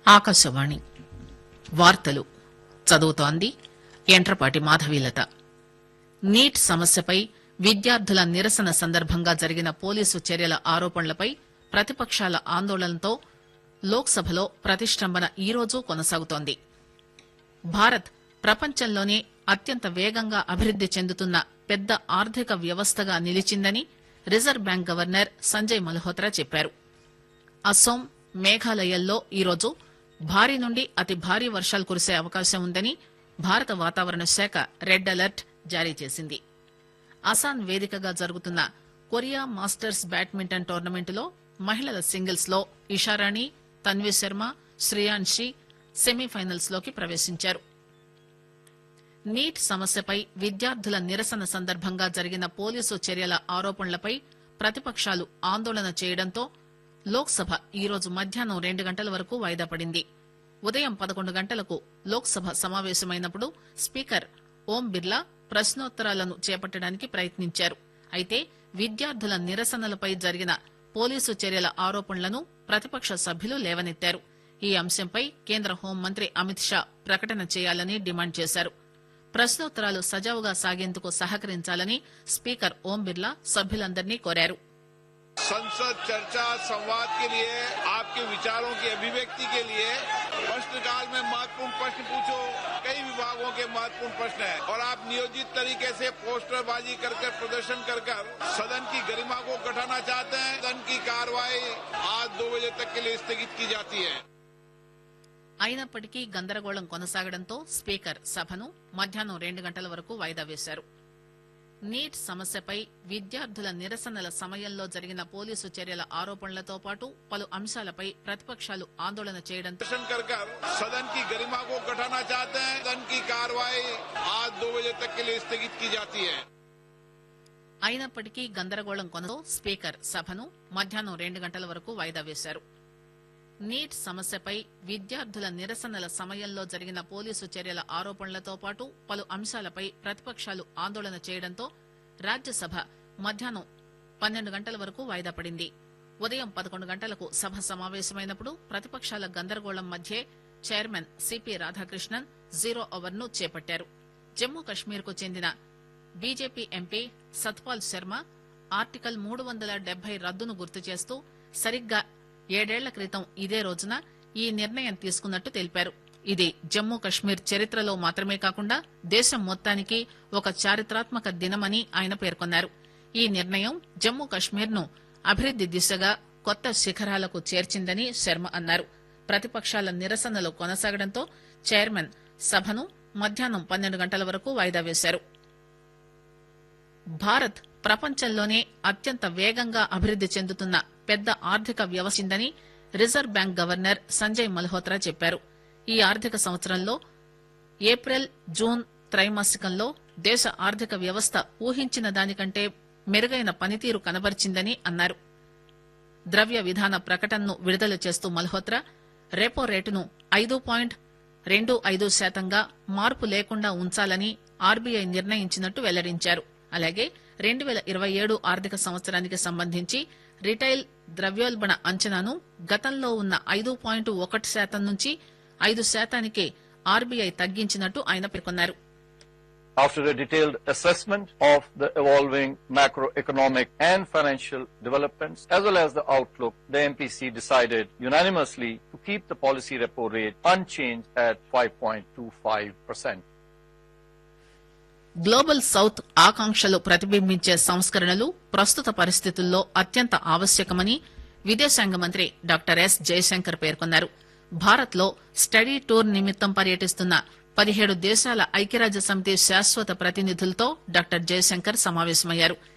ఆకాశవాణి వార్తలు చదువుతోంది ఎంట్రపాటి మాధవీలత నీట్ సమస్యపై విద్యార్థుల నిరసన సందర్భంగా జరిగిన పోలీసు చర్యల ఆరోపణలపై ప్రతిపక్షాల ఆందోళనతో లోక్ సభలో ప్రతిష్టంభన ఈరోజు కొనసాగుతోంది భారత్ ప్రపంచంలోనే అత్యంత వేగంగా అభివృద్ది చెందుతున్న పెద్ద ఆర్థిక వ్యవస్థగా నిలిచిందని reserve bank governor Sanjay Malhotra చెప్పారు అస్సోం మేఘాలయల్లో ఈరోజు భారీ నుండి అతి భారీ వర్షాలు కురిసే అవకాశం ఉందని భారత వాతావరణ శాఖ రెడ్ అలర్ట్ జారీ చేసింది అసాన్ వేదికగా జరుగుతున్న కొరియా మాస్టర్స్ బ్యాడ్మింటన్ టోర్నమెంటులో మహిళల సింగిల్స్ లో ఇషారాణి తన్వీ శర్మ శ్రేయాన్షి సెమీఫైనల్స్ లోకి ప్రవేశించారు నీట్ సమస్యపై విద్యార్థుల నిరసన సందర్భంగా జరిగిన పోలీసు చర్యల ఆరోపణలపై ప్రతిపక్షాలు ఆందోళన చేయడంతో లోక్ సభ ఈరోజు మధ్యాహ్నం రెండు గంటల వరకు వాయిదా పడింది ఉదయం పదకొండు గంటలకు లోక్ సభ సమావేశమైనప్పుడు స్పీకర్ ఓం బిర్లా ప్రశ్నోత్తరాలను చేపట్టడానికి ప్రయత్నించారు అయితే విద్యార్థుల నిరసనలపై జరిగిన పోలీసు చర్యల ఆరోపణలను ప్రతిపక్ష సభ్యులు లేవనెత్తారు ఈ అంశంపై కేంద్ర హోంమంత్రి అమిత్ షా ప్రకటన చేయాలని డిమాండ్ చేశారు ప్రశ్నోత్తరాలు సజావుగా సాగేందుకు సహకరించాలని స్పీకర్ ఓం బిర్లా సభ్యులందరినీ కోరారు संसद चर्चा संवाद के लिए आपके विचारों की अभिव्यक्ति के लिए प्रश्नकाल में महत्वपूर्ण प्रश्न पूछो कई विभागों के महत्वपूर्ण प्रश्न हैं और आप नियोजित तरीके से पोस्टरबाजी कर कर प्रदर्शन कर कर सदन की गरिमा को घटाना चाहते हैं सदन की कार्रवाई आज दो बजे तक के लिए स्थगित की जाती है అయినప్పటికీ గందరగోళం కొనసాగడంతో స్పీకర్ సభను మధ్యాహ్నం రెండు గంటల వరకు వాయిదా వేశారు నీట్ సమస్యపై విద్యార్థుల నిరసనల సమయంలో జరిగిన పోలీసు చర్యల ఆరోపణలతో పాటు పలు అంశాలపై ప్రతిపక్షాలు ఆందోళన చేయడంతో प्रदर्शन कर कर सदन की गरिमा को घटाना चाहते हैं सदन की कार्रवाई आज दो बजे तक के लिए स्थगित की जाती है అయినప్పటికీ గందరగోళం కొనతో స్పీకర్ సభను మధ్యాహ్నం రెండు గంటల వరకు వాయిదా వేశారు నీట్ సమస్యపై విద్యార్థుల నిరసనల సమయంలో జరిగిన పోలీసు చర్యల ఆరోపణలతో పాటు పలు అంశాలపై ప్రతిపక్షాలు ఆందోళన చేయడంతో రాజ్యసభ మధ్యాహ్నం పన్నెండు గంటల వరకు వాయిదా పడింది ఉదయం పదకొండు గంటలకు సభ సమావేశమైనప్పుడు ప్రతిపక్షాల గందరగోళం మధ్యే chairman CP Radhakrishnan zero hour ను చేపట్టారు జమ్మూ కశ్మీర్ కు చెందిన BJP MP Satpal Sharma article మూడు వందల డెబ్బై రద్దును గుర్తు చేస్తూ సరిగ్గా ఏడేళ్ల క్రితం ఇదే రోజున ఈ నిర్ణయం తీసుకున్నట్టు తెలిపారు ఇది జమ్మూ కశ్మీర్ చరిత్రలో మాత్రమే కాకుండా దేశం మొత్తానికి ఒక చారిత్రాత్మక దినమని ఆయన పేర్కొన్నారు ఈ నిర్ణయం జమ్మూ కశ్మీర్ ను అభివృద్ది దిశగా కొత్త శిఖరాలకు చేర్చిందని శర్మ అన్నారు ప్రతిపక్షాల నిరసనలు కొనసాగడంతో చైర్మన్ సభను మధ్యాహ్నం పన్నెండు గంటల వరకు వాయిదా వేశారు భారత్ ప్రపంచంలోనే అత్యంత వేగంగా అభివృద్ది చెందుతున్న పెద్ద ఆర్థిక వ్యవస్థిందని reserve bank governor Sanjay Malhotra చెప్పారు ఈ ఆర్థిక సంవత్సరంలో ఏప్రిల్ జూన్ త్రైమాసికంలో దేశ ఆర్థిక వ్యవస్థ ఊహించిన దానికంటే మెరుగైన పనితీరు కనబరిచిందని అన్నారు ద్రవ్య విధాన ప్రకటనను విడుదల చేస్తూ మల్హోత్రా రెపో రేటును ఐదు పాయింట్ రెండు ఐదు శాతంగా మార్పు లేకుండా ఉంచాలని ఆర్బీఐ నిర్ణయించినట్టు వెల్లడించారు అలాగే రెండు వేల ఇరవై ఏడు ఆర్థిక సంవత్సరానికి సంబంధించి రిటైల్ ద్రవ్యోల్బణ అంచనాను గతంలో ఉన్న ఐదు పాయింట్ ఒకటి శాతం నుంచి ఐదు శాతానికి ఆర్బీఐ తగ్గించినట్టు ఆయన పేర్కొన్నారు After a detailed assessment of the evolving macroeconomic and financial developments, as well as the outlook, the MPC decided unanimously to keep the policy repo rate unchanged at 5.25%. Global south ఆకాంక్షలు ప్రతిబింబించే సంస్కరణలు ప్రస్తుత పరిస్థితుల్లో అత్యంత ఆవశ్యకమని విదేశాంగ మంత్రి డాక్టర్ ఎస్ జయశంకర్ పేర్కొన్నారు భారత్ లో స్టడీ టూర్ నిమిత్తం పర్యటిస్తున్న పదిహేడు దేశాల ఐక్యరాజ్య సమితి శాశ్వత ప్రతినిధులతో డాక్టర్ జయశంకర్ సమావేశమయ్యారు